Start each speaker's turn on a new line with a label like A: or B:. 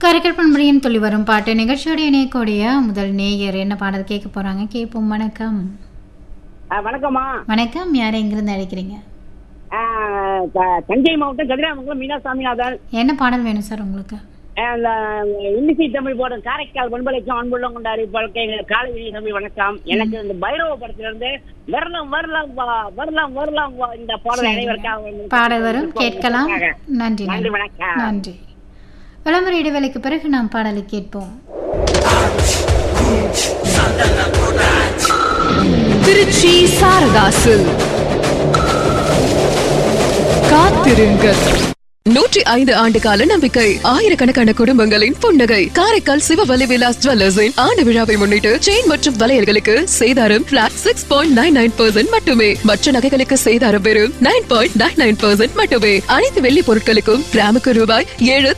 A: கரைக்கல் பண்படியின் துள்ளி வரும் பாட்டு நிகழ்ச்சியோட இணையக்கூடிய முதல் நேயர் என்ன பாடல் கேட்க போறாங்க கேட்போம் வணக்கம்
B: ஆ, வணக்கம்மா
A: வணக்கம் யாரை எங்கிருந்து அழைக்கிறீங்க
B: ஆ, த- தஞ்சை மாவட்டம் கதிராமங்கலம் மீனா சாமிநாதன்
A: என்ன பாடல் வேணும் சார் உங்களுக்கு
B: ஆ, இந்த இன்னிசை தமிழ் போடும் காரைக்கால் பண்பலைக்கும் அன்புள்ள கொண்டாடி பழக்க எங்கள் காலை இனிய தம்பி வணக்கம் எனக்கு இந்த பைரவ படத்துல இருந்து வரலாம் வரலாம் வா வரலாம் வரலாம் வா இந்த பாடல் அனைவருக்காக வந்து-
A: பாடல் வரும் கேட்கலாம் நன்றி
B: நன்றி
A: நன்றி
B: வணக்கம்
A: நன்றி விளம்பர இடைவேளைக்கு பிறகு நாம் பாடலை கேட்போம்
C: திருச்சி சாரதாசு காத்திருங்கள் நூற்றி ஐந்து ஆண்டு கால நம்பிக்கை ஆயிரக்கணக்கான குடும்பங்களின் புன்னகை காரைக்கால் சிவவலி விலாஸ் ஜுவல்லர்ஸின் ஆண்டு விழாவை முன்னிட்டு செயின் மற்றும் வளையல்களுக்கு சேதாரம் flat six point nine nine percent மட்டுமே மற்ற நகைகளுக்கு சேதாரம் வெறும் nine point nine nine percent மட்டுமே அனைத்து வெள்ளி பொருட்களுக்கும் கிராமுக்கு ரூபாய் ஏழு